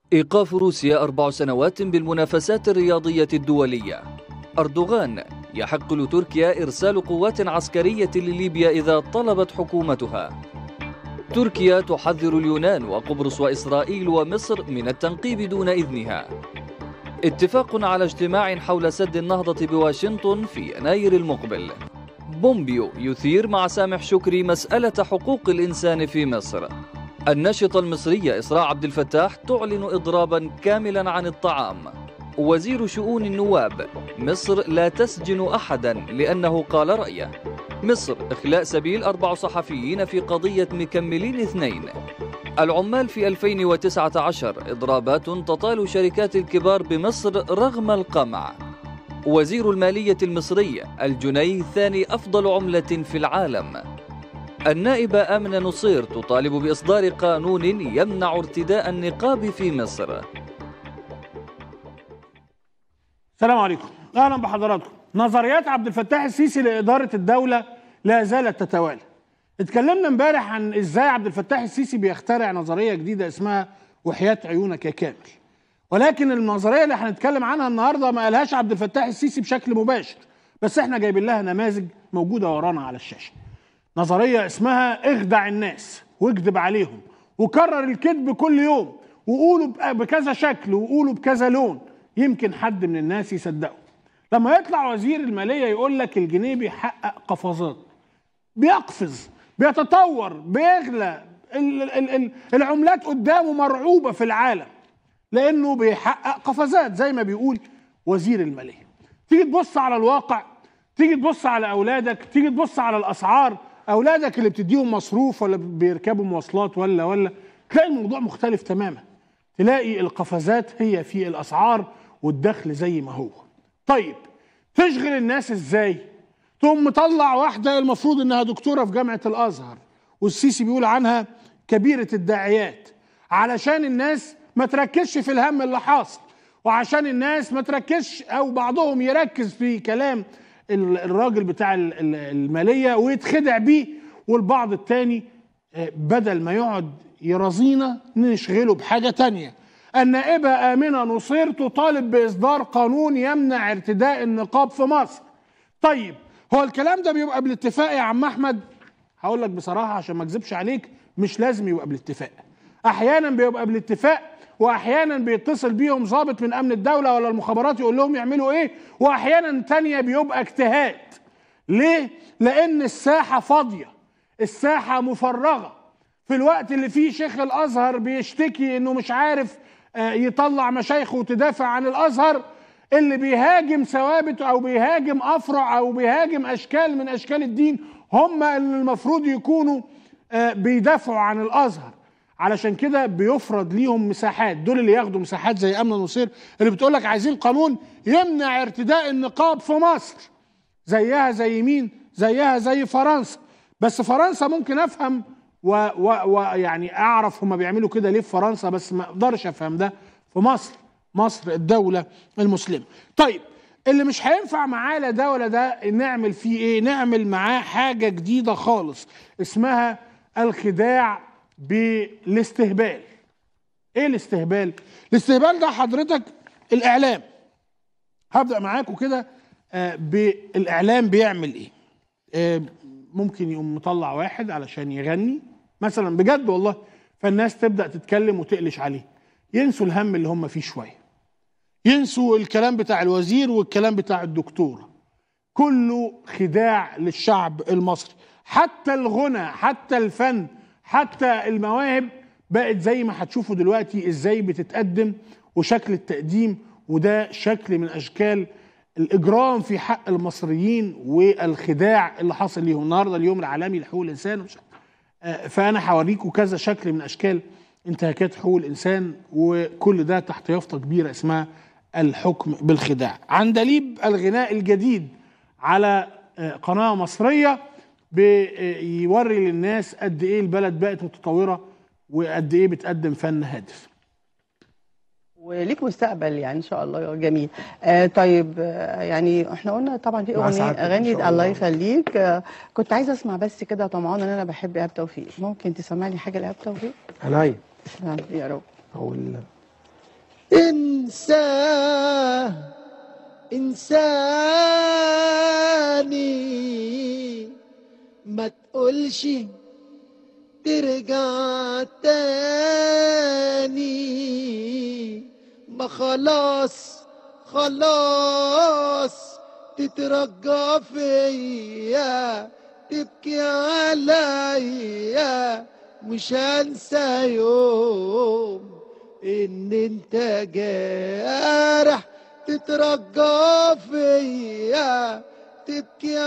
إيقاف روسيا أربع سنوات بالمنافسات الرياضية الدولية أردوغان يحق لتركيا إرسال قوات عسكرية لليبيا إذا طلبت حكومتها تركيا تحذر اليونان وقبرص وإسرائيل ومصر من التنقيب دون إذنها اتفاق على اجتماع حول سد النهضة بواشنطن في يناير المقبل بومبيو يثير مع سامح شكري مسألة حقوق الإنسان في مصر الناشطة المصرية إسراء عبد الفتاح تعلن إضرابا كاملا عن الطعام وزير شؤون النواب مصر لا تسجن أحدا لأنه قال رأيه مصر إخلاء سبيل أربع صحفيين في قضية مكملين اثنين العمال في 2019 إضرابات تطال شركات الكبار بمصر رغم القمع وزير المالية المصري الجنيه الثاني أفضل عملة في العالم النائبة آمنة نصير تطالب بإصدار قانون يمنع ارتداء النقاب في مصر السلام عليكم اهلا بحضراتكم نظريات عبد الفتاح السيسي لاداره الدوله لا زالت تتوالى اتكلمنا امبارح عن ازاي عبد الفتاح السيسي بيخترع نظريه جديده اسمها وحياه عيونك يا كامل ولكن النظريه اللي هنتكلم عنها النهارده ما قالهاش عبد الفتاح السيسي بشكل مباشر بس احنا جايبين لها نماذج موجوده ورانا على الشاشه نظريه اسمها اخدع الناس واكذب عليهم وكرر الكذب كل يوم وقولوا بكذا شكل وقولوا بكذا لون يمكن حد من الناس يصدقه لما يطلع وزير الماليه يقول لك الجنيه بيحقق قفزات بيقفز بيتطور بيغلى ال ال ال العملات قدامه مرعوبه في العالم لانه بيحقق قفزات زي ما بيقول وزير الماليه تيجي تبص على الواقع تيجي تبص على اولادك تيجي تبص على الاسعار اولادك اللي بتديهم مصروف ولا بيركبوا مواصلات ولا ولا تلاقي الموضوع مختلف تماما تلاقي القفزات هي في الاسعار والدخل زي ما هو طيب تشغل الناس ازاي تقوم مطلع واحده المفروض انها دكتوره في جامعه الازهر والسيسي بيقول عنها كبيره الداعيات علشان الناس ما تركزش في الهم اللي حاصل وعشان الناس ما تركزش او بعضهم يركز في كلام الراجل بتاع الماليه ويتخدع بيه والبعض التاني بدل ما يقعد يرازينا نشغله بحاجه تانيه النائبة آمنة نصير تطالب بإصدار قانون يمنع ارتداء النقاب في مصر طيب هو الكلام ده بيبقى بالاتفاق يا عم أحمد هقول لك بصراحة عشان ما اكذبش عليك مش لازم يبقى بالاتفاق أحيانا بيبقى بالاتفاق وأحيانا بيتصل بيهم ضابط من أمن الدولة ولا المخابرات يقول لهم يعملوا إيه وأحيانا تانية بيبقى اجتهاد ليه؟ لأن الساحة فاضية الساحة مفرغة في الوقت اللي فيه شيخ الأزهر بيشتكي إنه مش عارف يطلع مشايخه وتدافع عن الازهر اللي بيهاجم ثوابت او بيهاجم افرع او بيهاجم اشكال من اشكال الدين هم اللي المفروض يكونوا بيدافعوا عن الازهر علشان كده بيفرض ليهم مساحات دول اللي ياخدوا مساحات زي امن نصير اللي بتقول لك عايزين قانون يمنع ارتداء النقاب في مصر زيها زي مين زيها زي فرنسا بس فرنسا ممكن افهم ويعني اعرف هما بيعملوا كده ليه في فرنسا بس ما اقدرش افهم ده في مصر مصر الدوله المسلمه طيب اللي مش هينفع معاه لا ده ولا ده نعمل فيه ايه نعمل معاه حاجه جديده خالص اسمها الخداع بالاستهبال ايه الاستهبال الاستهبال ده حضرتك الاعلام هبدا معاكم كده آه بالاعلام بيعمل ايه آه ممكن يقوم مطلع واحد علشان يغني مثلا بجد والله فالناس تبدا تتكلم وتقلش عليه ينسوا الهم اللي هم فيه شويه ينسوا الكلام بتاع الوزير والكلام بتاع الدكتوره كله خداع للشعب المصري حتى الغنى حتى الفن حتى المواهب بقت زي ما هتشوفوا دلوقتي ازاي بتتقدم وشكل التقديم وده شكل من اشكال الاجرام في حق المصريين والخداع اللي حاصل ليهم النهارده اليوم العالمي لحقوق الانسان فانا هوريكم كذا شكل من اشكال انتهاكات حقوق الانسان وكل ده تحت يافطه كبيره اسمها الحكم بالخداع عندليب الغناء الجديد على قناه مصريه بيوري للناس قد ايه البلد بقت متطوره وقد ايه بتقدم فن هادف وليك مستقبل يعني ان شاء الله جميل آه طيب آه يعني احنا قلنا طبعا في اغنيه اغاني الله يخليك آه كنت عايزه اسمع بس كده طمعان ان انا بحب ايهاب توفيق ممكن تسمعني حاجه لايهاب توفيق عناية يا رب اقول انساه انساني ما تقولش ترجع تاني ما خلاص خلاص تترجى فيا تبكي عليا مش هنسى يوم ان انت جارح تترجى فيا تبكي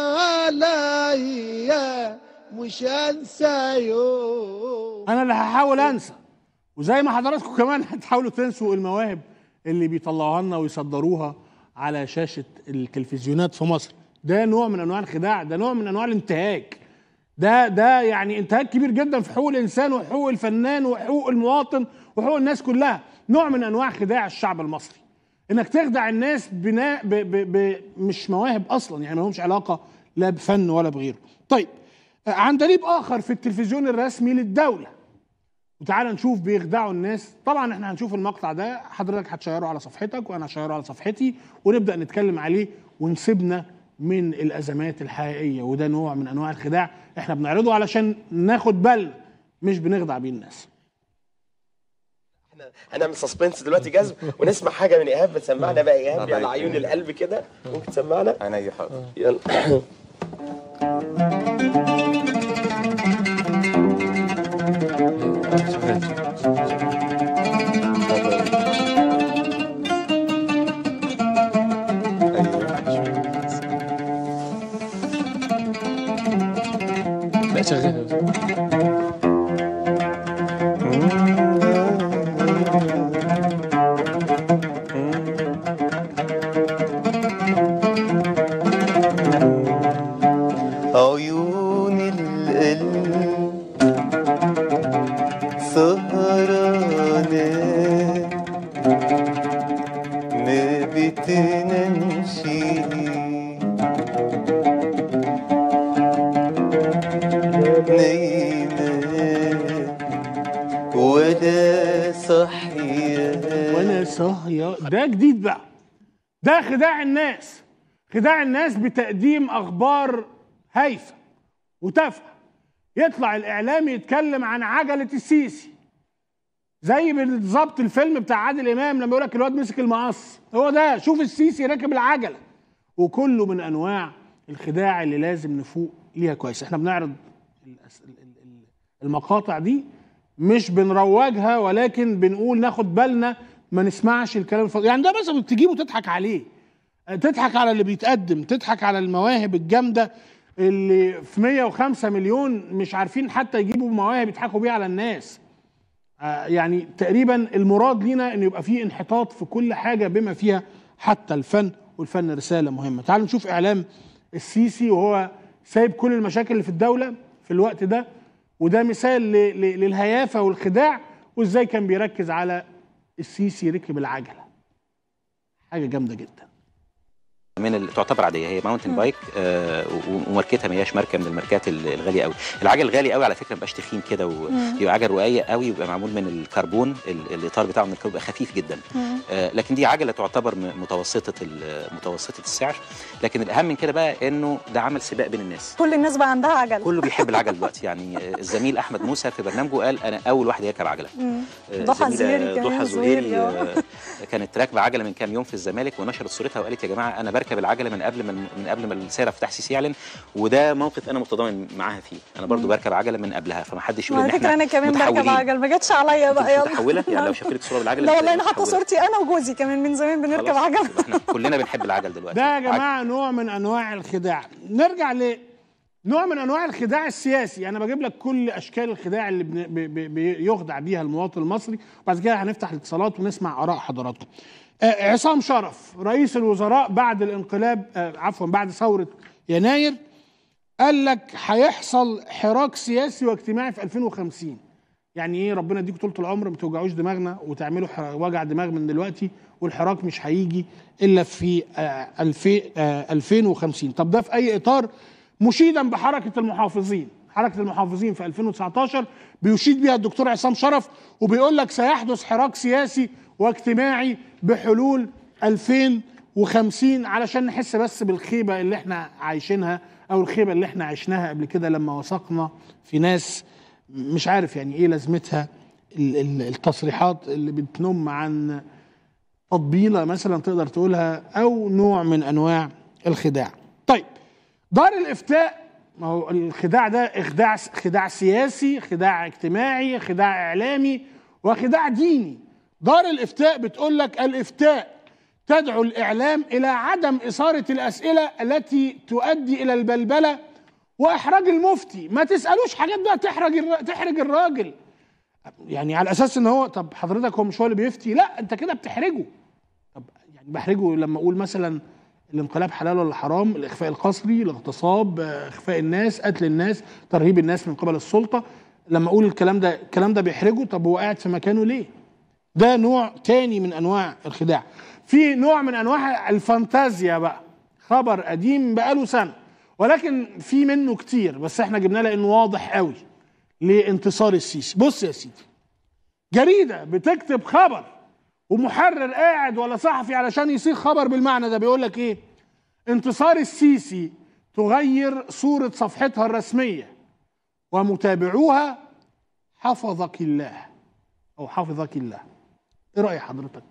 عليا مش هنسى يوم انا اللي هحاول انسى وزي ما حضراتكم كمان هتحاولوا تنسوا المواهب اللي بيطلعوها لنا ويصدروها على شاشه التلفزيونات في مصر ده نوع من انواع الخداع ده نوع من انواع الانتهاك ده ده يعني انتهاك كبير جدا في حقوق الانسان وحقوق الفنان وحقوق المواطن وحقوق الناس كلها نوع من انواع خداع الشعب المصري انك تخدع الناس بناء ب ب ب مش مواهب اصلا يعني ما لهمش علاقه لا بفن ولا بغيره طيب عندليب اخر في التلفزيون الرسمي للدوله وتعالى نشوف بيخدعوا الناس طبعا احنا هنشوف المقطع ده حضرتك هتشيره على صفحتك وانا هشيره على صفحتي ونبدا نتكلم عليه ونسيبنا من الازمات الحقيقيه وده نوع من انواع الخداع احنا بنعرضه علشان ناخد بالنا مش بنخدع بيه الناس احنا هنعمل سسبنس دلوقتي جذب ونسمع حاجه من ايهاب بتسمعنا بقى ايهاب على عيون القلب كده ممكن تسمعنا عينيا حاضر يلا لا شغال عيون القلب سهرانة ما بتنامش نايمة ولا صحية وانا صاحيه ده جديد بقى ده خداع الناس خداع الناس بتقديم اخبار هايفه وتافهه يطلع الاعلامي يتكلم عن عجله السيسي زي بالظبط الفيلم بتاع عادل امام لما يقول لك الواد مسك المقص هو ده شوف السيسي راكب العجله وكله من انواع الخداع اللي لازم نفوق ليها كويس احنا بنعرض الأس- ال- ال- ال- المقاطع دي مش بنروجها ولكن بنقول ناخد بالنا ما نسمعش الكلام الفاضي يعني ده مثلا تجيبه تضحك عليه تضحك على اللي بيتقدم تضحك على المواهب الجامده اللي في 105 مليون مش عارفين حتى يجيبوا مواهب يضحكوا بيها على الناس آه، يعني تقريبا المراد لينا ان يبقى فيه انحطاط في كل حاجه بما فيها حتى الفن والفن رساله مهمه تعالوا نشوف اعلام السيسي وهو سايب كل المشاكل اللي في الدوله في الوقت ده وده مثال ل- ل- للهيافه والخداع وازاي كان بيركز على السيسي ركب العجله حاجه جامده جدا من اللي تعتبر عاديه هي ماونتن بايك آه و- وماركتها ما هياش ماركه من الماركات ال- الغاليه قوي العجل غالي قوي على فكره ما بيبقاش تخين كده ويبقى عجل رقيق قوي ويبقى معمول من الكربون ال- الاطار بتاعه من الكربون بيبقى خفيف جدا آه لكن دي عجله تعتبر م- متوسطه ال- متوسطه السعر لكن الاهم من كده بقى انه ده عمل سباق بين الناس كل الناس بقى عندها عجل كله بيحب العجل دلوقتي يعني آه، الزميل احمد موسى في برنامجه قال انا اول واحد يركب عجله آه، ضحى زميلة الزهيري كمان ضحى زهيري، الزهيري آه. آه، كانت راكبه عجله من كام يوم في الزمالك ونشرت صورتها وقالت يا جماعه انا بركب العجله من قبل من, من قبل ما السيد عبد الفتاح سيسي يعلن وده موقف انا متضامن معاها فيه انا برضو بركب عجله من قبلها فما حدش يقول ان على فكره احنا انا كمان بركب متحولين. عجل ما جاتش عليا انت بقى مش يلا متحوله يعني لو شفت لك صوره بالعجله لا مش والله انا حاطه متحولة. صورتي انا وجوزي كمان من زمان بنركب خلاص، عجل يبقى احنا كلنا بنحب العجل دلوقتي ده يا عجل. جماعه نوع من انواع الخداع نرجع ل نوع من انواع الخداع السياسي انا بجيب لك كل اشكال الخداع اللي بن- ب- ب- بيخدع بيها المواطن المصري وبعد كده هنفتح الاتصالات ونسمع اراء حضراتكم آه، عصام شرف رئيس الوزراء بعد الانقلاب آه، عفوا بعد ثوره يناير قال لك هيحصل حراك سياسي واجتماعي في 2050 يعني ايه ربنا يديكم طول العمر ما توجعوش دماغنا وتعملوا حر- وجع دماغ من دلوقتي والحراك مش هيجي الا في آه، 2000 آه، 2050 طب ده في اي اطار مشيدا بحركه المحافظين حركه المحافظين في 2019 بيشيد بها الدكتور عصام شرف وبيقول لك سيحدث حراك سياسي واجتماعي بحلول 2050 علشان نحس بس بالخيبه اللي احنا عايشينها او الخيبه اللي احنا عشناها قبل كده لما وثقنا في ناس مش عارف يعني ايه لازمتها ال- ال- التصريحات اللي بتنم عن تطبيله مثلا تقدر تقولها او نوع من انواع الخداع. طيب دار الافتاء ما هو الخداع ده اخداع خداع سياسي، خداع اجتماعي، خداع اعلامي وخداع ديني. دار الافتاء بتقول لك الافتاء تدعو الاعلام الى عدم اثاره الاسئله التي تؤدي الى البلبله واحراج المفتي، ما تسالوش حاجات بقى تحرج الر- تحرج الراجل. يعني على اساس ان هو طب حضرتك هو مش هو اللي بيفتي لا انت كده بتحرجه طب يعني بحرجه لما اقول مثلا الانقلاب حلال ولا حرام الاخفاء القسري الاغتصاب آه، اخفاء الناس قتل الناس ترهيب الناس من قبل السلطه لما اقول الكلام ده الكلام ده بيحرجه طب هو قاعد في مكانه ليه ده نوع تاني من انواع الخداع في نوع من انواع الفانتازيا بقى خبر قديم بقاله سنه ولكن في منه كتير بس احنا جبناه لانه واضح قوي لانتصار السيسي بص يا سيدي جريده بتكتب خبر ومحرر قاعد ولا صحفي علشان يصيغ خبر بالمعنى ده بيقول لك ايه انتصار السيسي تغير صورة صفحتها الرسمية ومتابعوها حفظك الله او حفظك الله ايه رأي حضرتك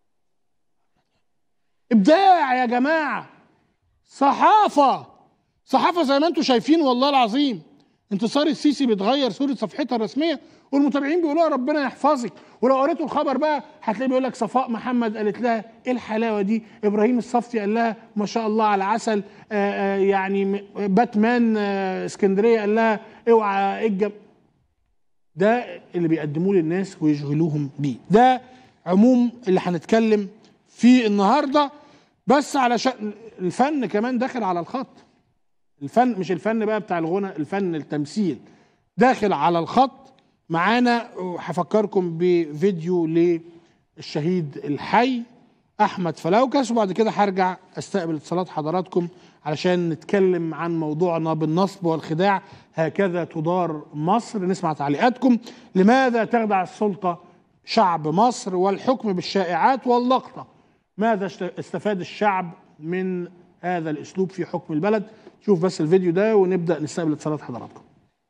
ابداع يا جماعة صحافة صحافة زي ما انتم شايفين والله العظيم انتصار السيسي بتغير صورة صفحتها الرسمية والمتابعين بيقولوا ربنا يحفظك ولو قريتوا الخبر بقى هتلاقي بيقول لك صفاء محمد قالت لها ايه الحلاوه دي ابراهيم الصفتي قال لها ما شاء الله على عسل آآ آآ يعني م- باتمان آه، اسكندريه قال لها اوعى إيه الجم ده اللي بيقدموه للناس ويشغلوهم بيه ده عموم اللي هنتكلم فيه النهارده بس علشان الفن كمان داخل على الخط الفن مش الفن بقى بتاع الغنى الفن التمثيل داخل على الخط معانا وهفكركم بفيديو للشهيد الحي احمد فلوكس وبعد كده هرجع استقبل اتصالات حضراتكم علشان نتكلم عن موضوعنا بالنصب والخداع هكذا تدار مصر نسمع تعليقاتكم لماذا تخدع السلطه شعب مصر والحكم بالشائعات واللقطه ماذا اشت- استفاد الشعب من هذا الاسلوب في حكم البلد شوف بس الفيديو ده ونبدا نستقبل اتصالات حضراتكم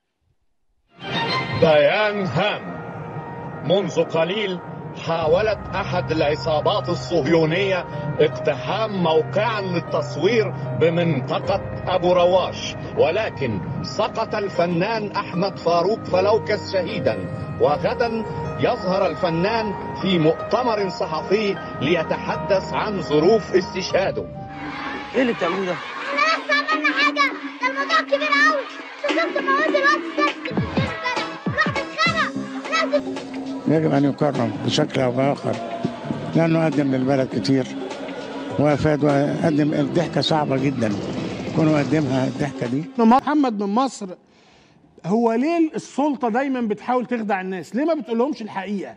بيان هام منذ قليل حاولت احد العصابات الصهيونيه اقتحام موقعا للتصوير بمنطقه ابو رواش ولكن سقط الفنان احمد فاروق فلوكس شهيدا وغدا يظهر الفنان في مؤتمر صحفي ليتحدث عن ظروف استشهاده ايه اللي بتعملوه ده؟ احنا لسه عملنا حاجه ده الموضوع كبير قوي شفت مواد الوقت السياسي في البلد الواحد اتخانق لازم يجب أن يكرم بشكل أو بآخر لأنه قدم للبلد كتير وأفاد وقدم الضحكة صعبة جدا كونوا قدمها الضحكة دي محمد من مصر هو ليه السلطه دايما بتحاول تخدع الناس ليه ما بتقولهمش الحقيقه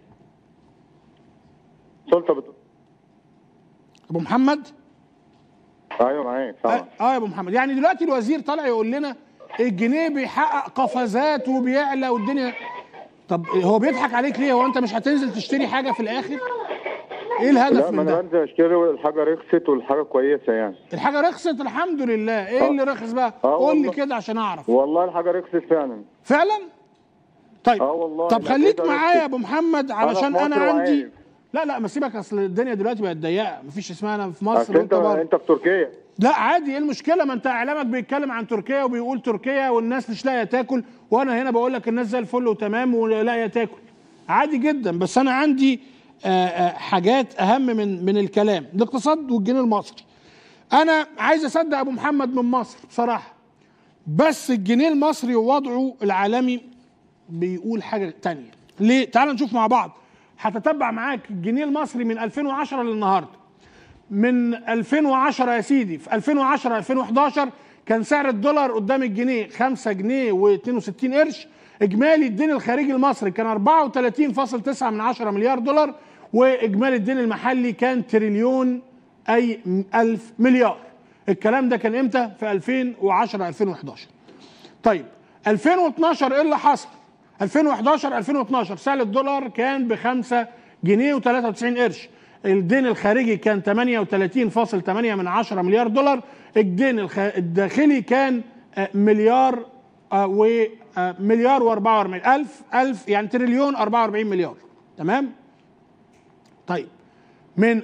سلطه بت... ابو محمد ايوه معاك طبعا اه يا ابو محمد يعني دلوقتي الوزير طالع يقول لنا الجنيه بيحقق قفزات وبيعلى والدنيا طب هو بيضحك عليك ليه هو انت مش هتنزل تشتري حاجه في الاخر ايه الهدف لا ما من انا ده بنزل اشتري والحاجه رخصت والحاجه كويسه يعني الحاجه رخصت الحمد لله ايه آه. اللي رخص بقى آه قول لي والله. كده عشان اعرف والله الحاجه رخصت فعلا فعلا طيب اه والله طب الأجهزة خليك رخصت. معايا يا ابو محمد علشان في انا مصر عندي وعارف. لا لا ما سيبك اصل الدنيا دلوقتي بقت ضيقه مفيش اسمها انا في مصر أصل انت وانت بره انت في تركيا لا عادي ايه المشكله ما انت اعلامك بيتكلم عن تركيا وبيقول تركيا والناس مش لاقيه تاكل وانا هنا بقول لك الناس زي الفل وتمام ولاقيه تاكل عادي جدا بس انا عندي آه، آه، حاجات اهم من من الكلام الاقتصاد والجنيه المصري انا عايز اصدق ابو محمد من مصر بصراحه بس الجنيه المصري ووضعه العالمي بيقول حاجه تانية ليه تعال نشوف مع بعض هتتبع معاك الجنيه المصري من 2010 للنهارده من 2010 يا سيدي في 2010 2011 كان سعر الدولار قدام الجنيه 5 جنيه و62 قرش اجمالي الدين الخارجي المصري كان 34.9 من 10 مليار دولار واجمالي الدين المحلي كان تريليون اي ألف مليار الكلام ده كان امتى في 2010 2011 طيب 2012 ايه اللي حصل 2011 2012 سعر الدولار كان ب 5 جنيه و93 قرش الدين الخارجي كان 38.8 من 10 مليار دولار الدين الخ... الداخلي كان آه، مليار آه، و آه، مليار و44 ألف ألف يعني تريليون 44 مليار تمام طيب من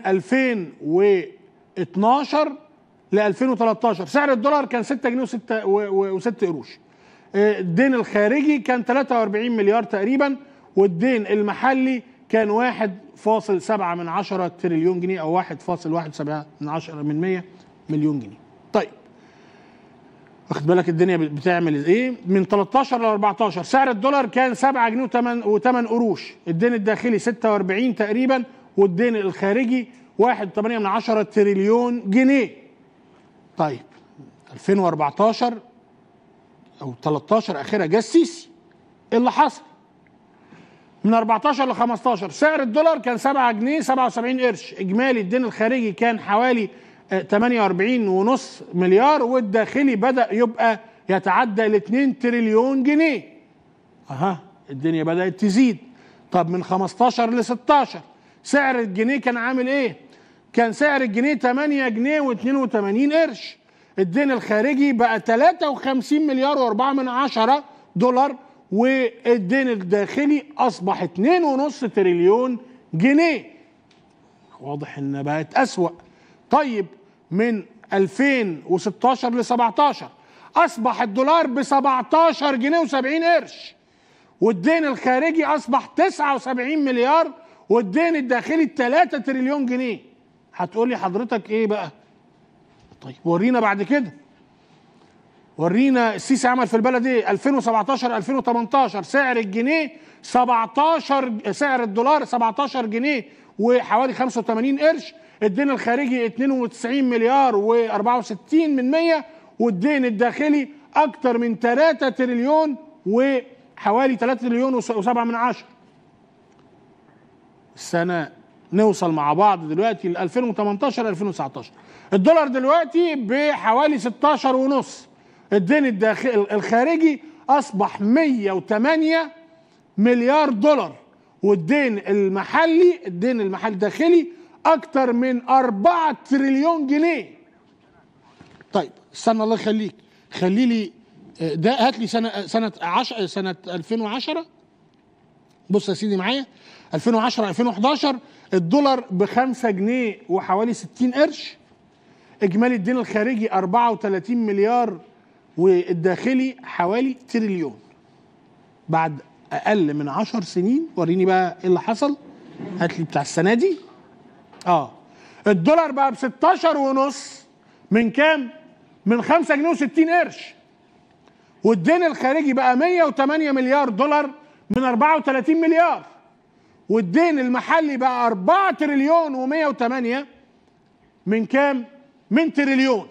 2012 ل 2013 سعر الدولار كان 6 جنيه و6 و6 قروش آه، الدين الخارجي كان 43 مليار تقريبا والدين المحلي كان 1.7 من 10 تريليون جنيه او 1.17 من 10 من 100 مليون جنيه طيب واخد بالك الدنيا بتعمل ايه من 13 ل 14 سعر الدولار كان 7 جنيه و8 و8 قروش الدين الداخلي 46 تقريبا والدين الخارجي 1.8 من 10 تريليون جنيه طيب 2014 او 13 اخرها جه السيسي ايه اللي حصل من 14 ل 15 سعر الدولار كان 7 جنيه 77 قرش اجمالي الدين الخارجي كان حوالي آه، 48 ونص مليار والداخلي بدا يبقى يتعدى ال 2 تريليون جنيه اها الدنيا بدات تزيد طب من 15 ل 16 سعر الجنيه كان عامل ايه كان سعر الجنيه 8 جنيه و82 قرش الدين الخارجي بقى 53 مليار و4 من عشرة دولار والدين الداخلي اصبح 2.5 تريليون جنيه واضح ان بقت اسوأ طيب من 2016 ل 17 اصبح الدولار ب 17 جنيه و70 قرش والدين الخارجي اصبح 79 مليار والدين الداخلي 3 تريليون جنيه هتقولي حضرتك ايه بقى طيب ورينا بعد كده ورينا السيسي عمل في البلد ايه 2017 2018 سعر الجنيه 17 سعر الدولار 17 جنيه وحوالي 85 قرش الدين الخارجي 92 مليار و64 من 100 والدين الداخلي اكتر من 3 تريليون وحوالي 3 تريليون و7 من عشرة السنه نوصل مع بعض دلوقتي ل 2018 2019 الدولار دلوقتي بحوالي 16 ونص الدين الداخلي الخارجي اصبح 108 مليار دولار والدين المحلي الدين المحلي الداخلي اكتر من 4 تريليون جنيه طيب استنى الله يخليك خلي لي آه، ده هات لي سنه سنه 10 سنه 2010 بص يا سيدي معايا 2010 2011 الدولار ب 5 جنيه وحوالي 60 قرش اجمالي الدين الخارجي 34 مليار والداخلي حوالي تريليون بعد اقل من 10 سنين وريني بقى ايه اللي حصل هات لي بتاع السنه دي اه الدولار بقى ب 16 ونص من كام من 5 جنيه و60 قرش والدين الخارجي بقى 108 مليار دولار من 34 مليار والدين المحلي بقى 4 تريليون و108 من كام من تريليون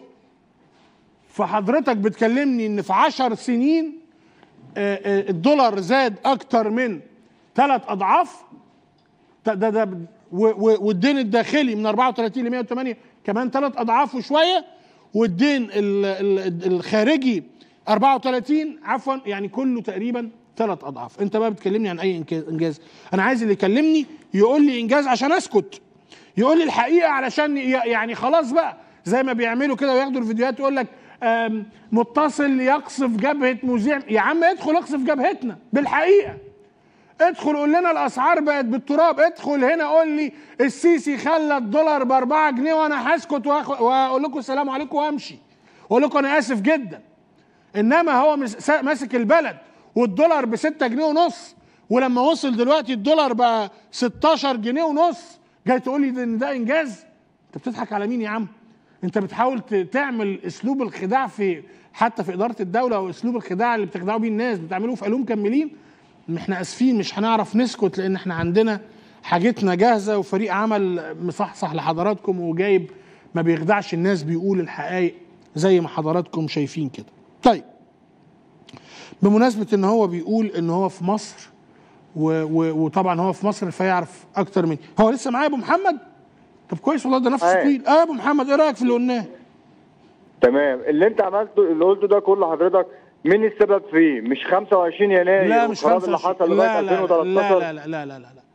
فحضرتك بتكلمني ان في 10 سنين آه، آه، الدولار زاد اكتر من ثلاث اضعاف ده ده, ده و- و- والدين الداخلي من 34 ل 108 كمان ثلاث اضعاف وشويه والدين ال- ال- الخارجي 34 عفوا يعني كله تقريبا ثلاث اضعاف انت بقى بتكلمني عن اي إنك- انجاز انا عايز اللي يكلمني يقول لي انجاز عشان اسكت يقول لي الحقيقه علشان ي- يعني خلاص بقى زي ما بيعملوا كده وياخدوا الفيديوهات يقول لك آم، متصل يقصف جبهه مذيع يا عم ادخل اقصف جبهتنا بالحقيقه ادخل قول لنا الاسعار بقت بالتراب ادخل هنا قول لي السيسي خلى الدولار ب 4 جنيه وانا هسكت وآخ- واقول لكم السلام عليكم وامشي واقول لكم انا اسف جدا انما هو مس- سا- ماسك البلد والدولار ب 6 جنيه ونص ولما وصل دلوقتي الدولار بقى 16 جنيه ونص جاي تقول لي ده- ان ده انجاز انت بتضحك على مين يا عم انت بتحاول ت- تعمل اسلوب الخداع في حتى في اداره الدوله واسلوب الخداع اللي بتخدعوا بيه الناس بتعملوه في علوم كملين احنا اسفين مش هنعرف نسكت لان احنا عندنا حاجتنا جاهزه وفريق عمل مصحصح لحضراتكم وجايب ما بيخدعش الناس بيقول الحقائق زي ما حضراتكم شايفين كده طيب بمناسبه ان هو بيقول ان هو في مصر و و وطبعا هو في مصر فيعرف اكتر مني هو لسه معايا ابو محمد طب كويس والله ده نفس أيوة. طويل اه يا ابو محمد ايه رايك في اللي قلناه تمام اللي انت عملته اللي قلته ده كله حضرتك مين السبب فيه مش 25 يناير لا مش والخراب اللي 25 حصل لغايه لا لا 2013 لا لا لا لا لا لا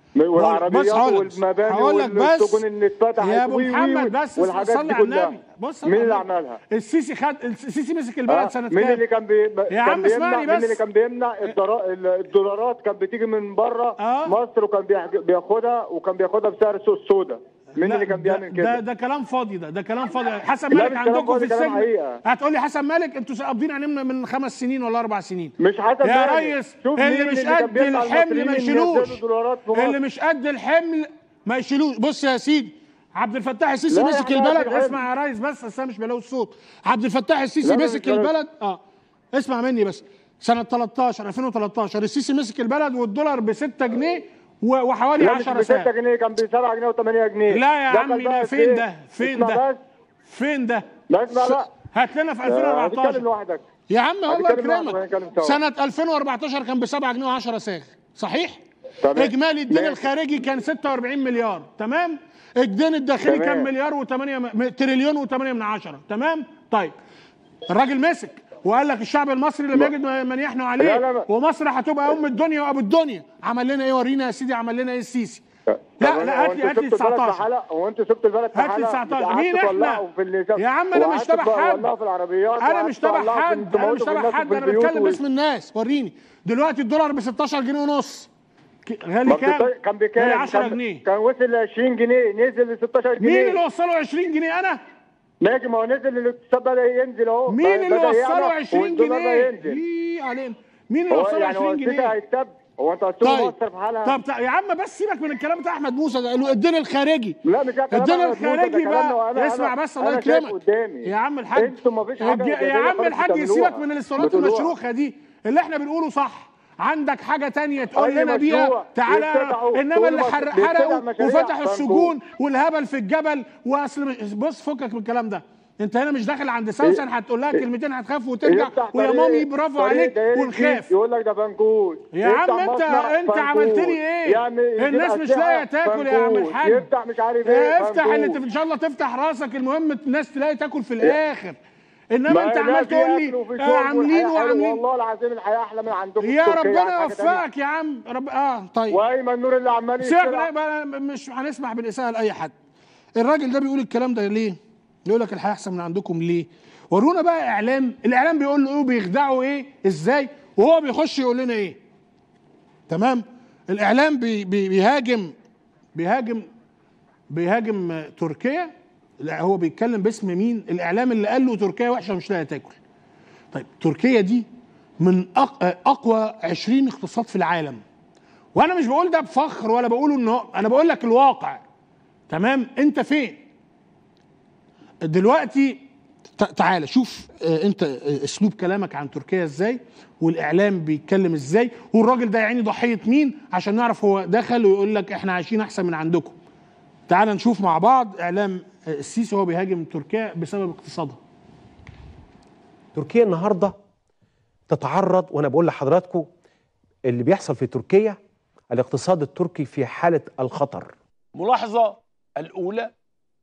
والعربيات بص هقول لك والمباني هقول لك بس والسجون اللي اتفتحت يا ابو وي- وي- محمد وي- بس والحاجات صلي دي على كلها. النبي بص صلي مين على اللي النبي. عملها؟ السيسي خد السيسي مسك البلد آه، سنه مين كام؟ اللي كان بي... يا كان عم اسمعني بيمنع- مين بس. اللي كان بيمنع الدرا... الدولارات كانت بتيجي من بره آه. مصر وكان بيحج- بياخدها وكان بياخدها بسعر السوق السوداء مين لا، اللي كان بيعمل ده, كده؟ ده كلام فاضي ده ده كلام فاضي حسن لا، مالك مش كلام عندكم في فاضي، كلام السجن حقيقة. هتقول لي حسن مالك انتوا قابضين عليه من من خمس سنين ولا اربع سنين مش حسن يا مالك. ريس شوف اللي مين مش اللي كان قد بيمنع الحمل ما المصريين يشيلوش ينزلوا دولارات في مصر؟ اللي مش قد الحمل ما يشيلوش بص يا سيدي عبد الفتاح السيسي لا، مسك إحنا البلد في الحمل. اسمع يا ريس بس بس أنا مش بلاقي الصوت عبد الفتاح السيسي لا، لا، مسك مش بلاقي. البلد اه اسمع مني بس سنه 13 2013 السيسي مسك البلد والدولار ب 6 جنيه و- وحوالي لا مش 10 ب 6 ساعات جنيه كان ب 7 جنيه و8 جنيه لا يا ده عمي كان بقى فين إيه؟ ده فين اسمع ده بس فين ده لا اسمع لا هات لنا في آه، هتتكلم 2014 لوحدك يا عم الله هتتكلم لوحدك يكرمك وهنتكلم سوا. سنة 2014 كان ب 7 جنيه و10 صاغ صحيح؟ تمام. اجمالي الدين ماشي. الخارجي كان 46 مليار تمام؟ الدين الداخلي تمام. كان مليار و8 م... تريليون و8 من عشرة تمام؟ طيب الراجل مسك وقال لك الشعب المصري لم يجد من يحنوا عليه لا، لا، لا. ومصر هتبقى ام الدنيا وابو الدنيا عمل لنا ايه ورينا يا سيدي عمل لنا ايه السيسي لا طب لا هو هات لي انتوا هات لي سبتوا البلد في 19 حلق هو انتوا سبتوا البلد في هات لي حلق 19 قعدتوا مين احنا؟ تولعوا في اللي يا عم انا مش وقعدتوا تبع حد تولعوا في العربيات انا مش وقعدتوا تبع تولعوا في- حد انا مش تموتوا في تبع الناس حد في انا البيوت بتكلم و- باسم الناس وريني دلوقتي الدولار ب 16 جنيه ونص ك- غالي ما كام؟ بتط- كان غالي بكام؟ 10 كان- جنيه كان وصل ل 20 جنيه نزل ل 16 جنيه مين اللي وصله 20 جنيه انا؟ ماشي ما هو نزل الاقتصاد بدا ينزل اهو مين اللي بدأ وصله يعلى 20 والدولار بدا جنيه؟ ينزل ليه علينا مين اللي هو وصله يعني هو 20 السيسي جنيه؟ هيتب هو انت هتسيبه طيب مصر في حالها طب طب يا عم بس سيبك من الكلام بتاع احمد موسى ده قالوا الدين الخارجي لا مش كلام الدين أحمد موسى، ده الخارجي كلامنا بقى وأنا- اسمع أنا- بس الله أنا شايف يكرمك قدامي. يا عم الحاج انتوا مفيش حاجة الج- يا إيجابية عم خالص الحاج بتعملوها. سيبك من الاستيرادات بتقولوها. المشروخه دي اللي احنا بنقوله صح عندك حاجه تانية تقول أي لنا بيها مشروع تعالى بيفتحوا انما كل اللي مصر- حر- بيفتحوا حرقوا مشاريع وفتحوا بنكو. السجون والهبل في الجبل واصل مش- بص فكك من الكلام ده انت هنا مش داخل عند سوسن هتقول لها كلمتين هتخاف وترجع يفتح ويا طريق- مامي برافو طريق عليك دائري ونخاف جديد، يقول لك ده بنكوش يا يفتح عم انت مصنع انت عملت لي ايه؟ يعمل- يجيب الناس مش أسلحة لاقيه تاكل يا عم بنكوش. الحاج يفتح مش عارف ايه افتح اللي بنكوش. انت ان شاء الله تفتح راسك المهم الناس تلاقي تاكل في الاخر انما ما انت لا عمال في تقول أكل وفي لي شرب آه عاملين والحياة حلوة. وعاملين والله العظيم الحياه احلى من عندكم يا في تركيا، ربنا حاجة تانية. يوفقك يا عم رب اه طيب وايمن نور اللي عمال سيبك يشتغل. بقى- بقى مش هنسمح بالاساءه لاي حد الراجل ده بيقول الكلام ده ليه؟ يقول لك الحياه احسن من عندكم ليه؟ ورونا بقى اعلام الاعلام بيقول له ايه وبيخدعوا ايه ازاي وهو بيخش يقول لنا ايه تمام الاعلام بي بي بيهاجم بيهاجم بيهاجم آه، تركيا لا هو بيتكلم باسم مين الاعلام اللي قال له تركيا وحشه ومش لاقيه تاكل طيب تركيا دي من أق- آه، اقوى 20 اقتصاد في العالم وانا مش بقول ده بفخر ولا بقوله ان هو- انا بقول لك الواقع تمام انت فين دلوقتي ت- تعالى شوف آه، انت آه، اسلوب كلامك عن تركيا ازاي والاعلام بيتكلم ازاي والراجل ده يا عيني ضحيه مين عشان نعرف هو دخل ويقول لك احنا عايشين احسن من عندكم تعال نشوف مع بعض اعلام آه، السيسي وهو بيهاجم تركيا بسبب اقتصادها تركيا النهارده تتعرض وانا بقول لحضراتكم اللي بيحصل في تركيا الاقتصاد التركي في حاله الخطر ملاحظة الأولى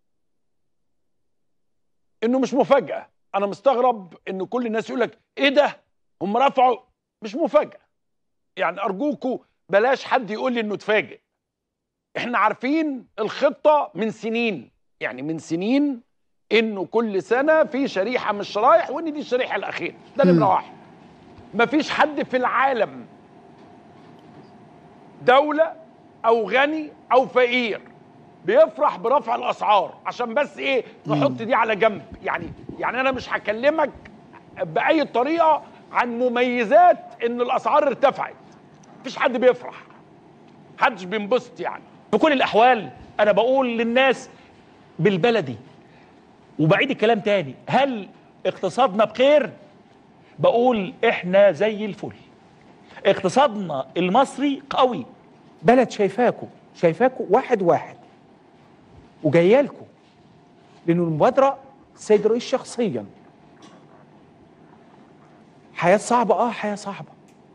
إنه مش مفاجأة أنا مستغرب إن كل الناس يقول لك إيه ده هم رفعوا مش مفاجأة يعني أرجوكوا بلاش حد يقول لي إنه اتفاجئ إحنا عارفين الخطة من سنين يعني من سنين إنه كل سنة في شريحة من الشرايح وإن دي الشريحة الأخيرة ده نمرة واحد مفيش حد في العالم دولة أو غني أو فقير بيفرح برفع الأسعار عشان بس إيه نحط دي على جنب يعني يعني أنا مش هكلمك بأي طريقة عن مميزات إن الأسعار ارتفعت مفيش حد بيفرح محدش بينبسط يعني في كل الاحوال انا بقول للناس بالبلدي وبعيد الكلام تاني هل اقتصادنا بخير بقول احنا زي الفل اقتصادنا المصري قوي بلد شايفاكم شايفاكم واحد واحد وجايه لكم لانه المبادره السيد الرئيس شخصيا حياه صعبه اه حياه صعبه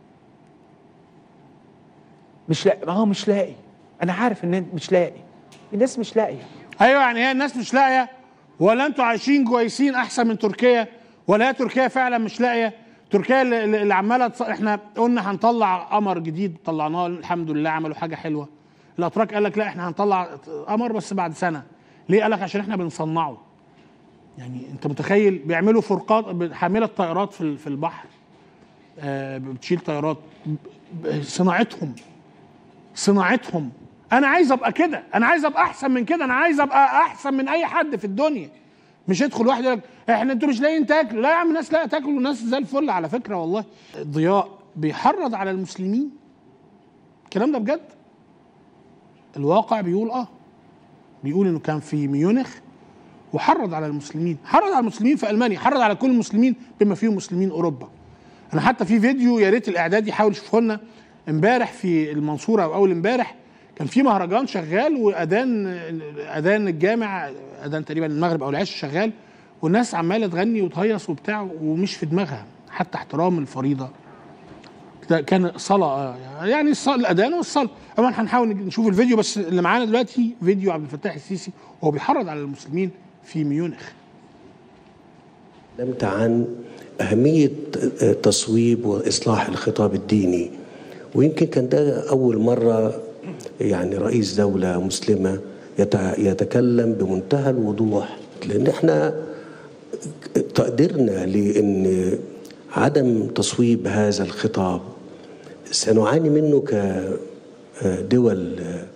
مش لاقي اه مش لاقي انا عارف ان انت مش لاقي الناس مش لاقيه ايوه يعني هي الناس مش لاقيه ولا انتوا عايشين كويسين احسن من تركيا ولا هي تركيا فعلا مش لاقيه تركيا اللي, اللي عماله تص... احنا قلنا هنطلع قمر جديد طلعناه الحمد لله عملوا حاجه حلوه الاتراك قال لك لا احنا هنطلع قمر بس بعد سنه ليه قال لك عشان احنا بنصنعه يعني انت متخيل بيعملوا فرقات حامله طائرات في ال- في البحر آه، بتشيل طيارات ب- صناعتهم صناعتهم انا عايز ابقى كده انا عايز ابقى احسن من كده انا عايز ابقى احسن من اي حد في الدنيا مش يدخل واحد يقول لك احنا انتوا مش لاقيين تاكلوا لا يا عم الناس لاقيه تاكل والناس زي الفل على فكره والله ضياء بيحرض على المسلمين الكلام ده بجد الواقع بيقول اه بيقول انه كان في ميونخ وحرض على المسلمين حرض على المسلمين في المانيا حرض على كل المسلمين بما فيهم مسلمين اوروبا انا حتى في فيديو يا ريت الاعداد يحاول يشوفه لنا امبارح في المنصوره او اول امبارح كان في مهرجان شغال واذان اذان الجامع اذان تقريبا المغرب او العشاء شغال والناس عماله تغني وتهيص وبتاع ومش في دماغها حتى احترام الفريضه ده كان صلاه آه، يعني الصلاة الاذان والصلاه طبعا هنحاول نشوف الفيديو بس اللي معانا دلوقتي فيديو عبد الفتاح السيسي وهو بيحرض على المسلمين في ميونخ تكلمت عن أهمية تصويب وإصلاح الخطاب الديني ويمكن كان ده أول مرة يعني رئيس دولة مسلمة يت- يتكلم بمنتهى الوضوح لأن احنا تقديرنا لأن عدم تصويب هذا الخطاب سنعاني منه كدول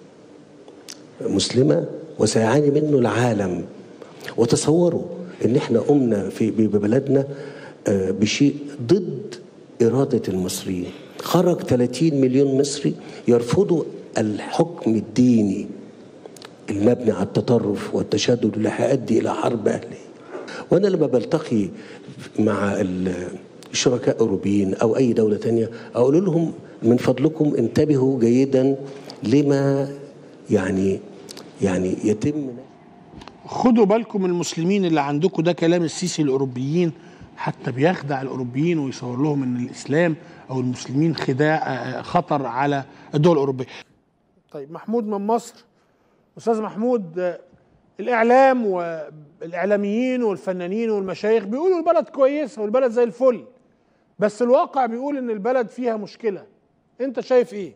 مسلمة وسيعاني منه العالم وتصوروا ان احنا قمنا في ببلدنا آه، بشيء ضد إرادة المصريين خرج 30 مليون مصري يرفضوا الحكم الديني المبني على التطرف والتشدد اللي هيؤدي إلى حرب أهلية وأنا لما بلتقي مع ال- الشركاء الأوروبيين أو أي دولة تانية أقول لهم من فضلكم انتبهوا جيدا لما يعني يعني يتم خدوا بالكم من المسلمين اللي عندكم ده كلام السيسي الاوروبيين حتى بيخدع الاوروبيين ويصور لهم ان الاسلام او المسلمين خداع آه، خطر على الدول الاوروبيه. طيب محمود من مصر استاذ محمود آه، الاعلام والاعلاميين والفنانين والمشايخ بيقولوا البلد كويسه والبلد زي الفل بس الواقع بيقول ان البلد فيها مشكله. انت شايف ايه؟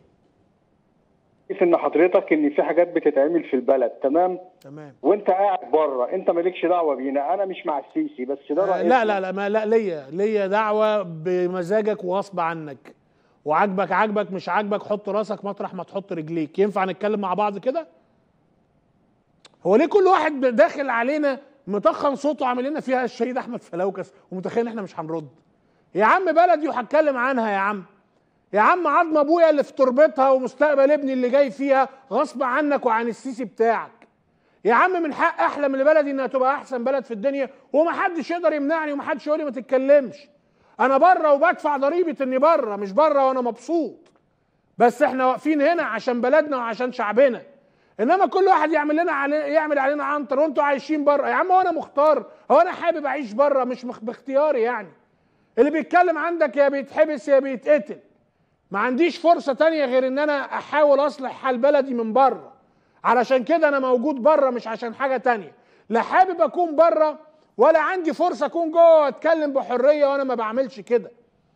شايف ان حضرتك ان في حاجات بتتعمل في البلد تمام تمام وانت قاعد بره انت مالكش دعوه بينا انا مش مع السيسي بس ده آه، رأيي لا لا لا ما لا ليا ليا دعوه بمزاجك وغصب عنك وعاجبك عاجبك مش عاجبك حط راسك مطرح ما تحط رجليك ينفع نتكلم مع بعض كده هو ليه كل واحد داخل علينا مطخن صوته عامل لنا فيها الشهيد احمد فلوكس ومتخيل ان احنا مش هنرد يا عم بلدي وهتكلم عنها يا عم يا عم عظم ابويا اللي في تربتها ومستقبل ابني اللي جاي فيها غصب عنك وعن السيسي بتاعك يا عم من حق احلم لبلدي انها تبقى احسن بلد في الدنيا ومحدش يقدر يمنعني ومحدش يقول لي ما تتكلمش انا بره وبدفع ضريبه اني بره مش بره وانا مبسوط بس احنا واقفين هنا عشان بلدنا وعشان شعبنا انما كل واحد يعمل لنا علي يعمل علينا عنتر وانتوا عايشين بره يا عم هو انا مختار هو انا حابب اعيش بره مش مخ- باختياري يعني اللي بيتكلم عندك يا بيتحبس يا بيتقتل ما عنديش فرصة تانية غير ان انا احاول اصلح حال بلدي من بره علشان كده انا موجود بره مش عشان حاجة تانية لا حابب اكون بره ولا عندي فرصة اكون جوه اتكلم بحرية وانا ما بعملش كده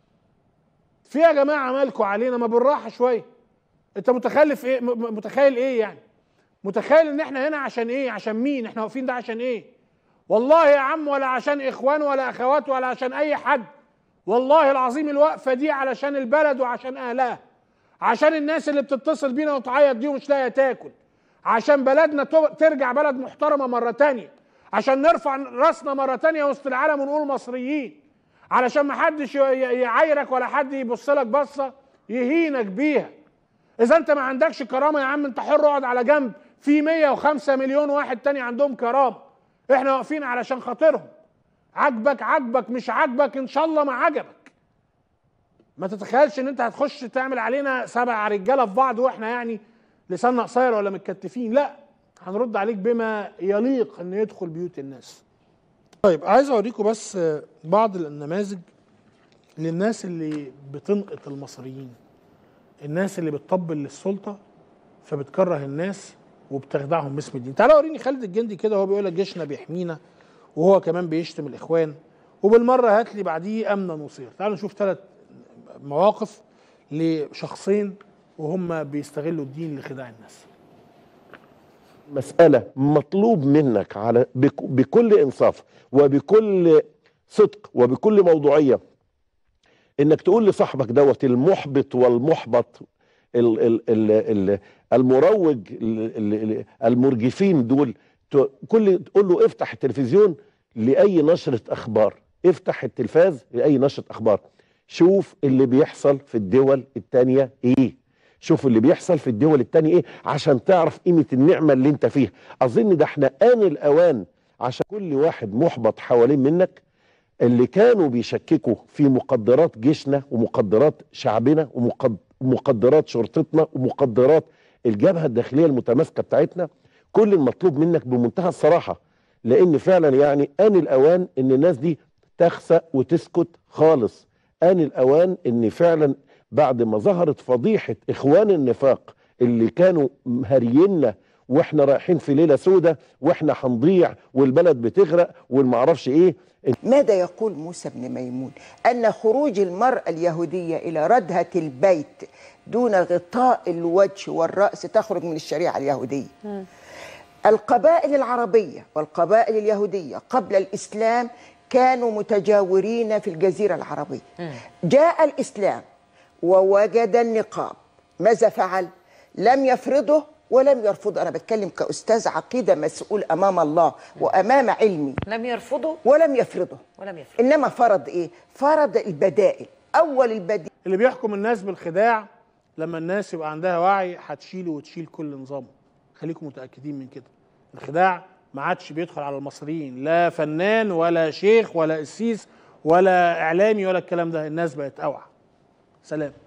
في يا جماعة مالكوا علينا ما بالراحة شوية انت متخلف ايه م- م- متخيل ايه يعني متخيل ان احنا هنا عشان ايه عشان مين احنا واقفين ده عشان ايه والله يا عم ولا عشان اخوان ولا اخوات ولا عشان اي حد والله العظيم الوقفه دي علشان البلد وعشان اهلها عشان الناس اللي بتتصل بينا وتعيط دي ومش لاقيه تاكل عشان بلدنا تو- ترجع بلد محترمه مره تانية عشان نرفع راسنا مره تانية وسط العالم ونقول مصريين علشان ما حدش ي- ي- يعايرك ولا حد يبص لك بصه يهينك بيها اذا انت ما عندكش كرامه يا عم انت حر اقعد على جنب في 105 مليون واحد تاني عندهم كرامه احنا واقفين علشان خاطرهم عاجبك عاجبك مش عاجبك ان شاء الله ما عجبك ما تتخيلش ان انت هتخش تعمل علينا سبع رجاله في بعض واحنا يعني لساننا قصير ولا متكتفين لا هنرد عليك بما يليق ان يدخل بيوت الناس طيب عايز اوريكم بس بعض النماذج للناس اللي بتنقط المصريين الناس اللي بتطبل للسلطه فبتكره الناس وبتخدعهم باسم الدين تعالى وريني خالد الجندي كده وهو بيقول لك جيشنا بيحمينا وهو كمان بيشتم الاخوان وبالمره هات لي بعديه امنا نصير تعالوا نشوف ثلاث مواقف لشخصين وهم بيستغلوا الدين لخداع الناس مسألة مطلوب منك على بك- بكل إنصاف وبكل صدق وبكل موضوعية انك تقول لصاحبك دوت المحبط والمحبط ال ال ال ال المروج ال- ال- ال- المرجفين دول ت- كل تقول له افتح التلفزيون لاي نشره اخبار افتح التلفاز لاي نشره اخبار شوف اللي بيحصل في الدول التانية ايه شوف اللي بيحصل في الدول التانية ايه عشان تعرف قيمة النعمة اللي انت فيها اظن ده احنا آن الاوان عشان كل واحد محبط حوالين منك اللي كانوا بيشككوا في مقدرات جيشنا ومقدرات شعبنا ومقد- ومقدرات شرطتنا ومقدرات الجبهة الداخلية المتماسكة بتاعتنا كل المطلوب منك بمنتهى الصراحة لان فعلا يعني آن الاوان ان الناس دي تخسأ وتسكت خالص آن الاوان ان فعلا بعد ما ظهرت فضيحة اخوان النفاق اللي كانوا مهرينا واحنا رايحين في ليلة سودة واحنا هنضيع والبلد بتغرق والمعرفش ايه ماذا يقول موسى بن ميمون أن خروج المرأة اليهودية إلى ردهة البيت دون غطاء الوجه والرأس تخرج من الشريعة اليهودية القبائل العربية والقبائل اليهودية قبل الإسلام كانوا متجاورين في الجزيرة العربية جاء الإسلام ووجد النقاب ماذا فعل؟ لم يفرضه ولم يرفضه أنا بتكلم كأستاذ عقيدة مسؤول أمام الله وأمام علمي لم يرفضوا ولم يفرضه ولم يفرضوا إنما فرض إيه؟ فرض البدائل أول البديل اللي بيحكم الناس بالخداع لما الناس يبقى عندها وعي هتشيله وتشيل كل نظامه خليكم متاكدين من كده الخداع ما عادش بيدخل على المصريين لا فنان ولا شيخ ولا قسيس ولا اعلامي ولا الكلام ده الناس بقت اوعى سلام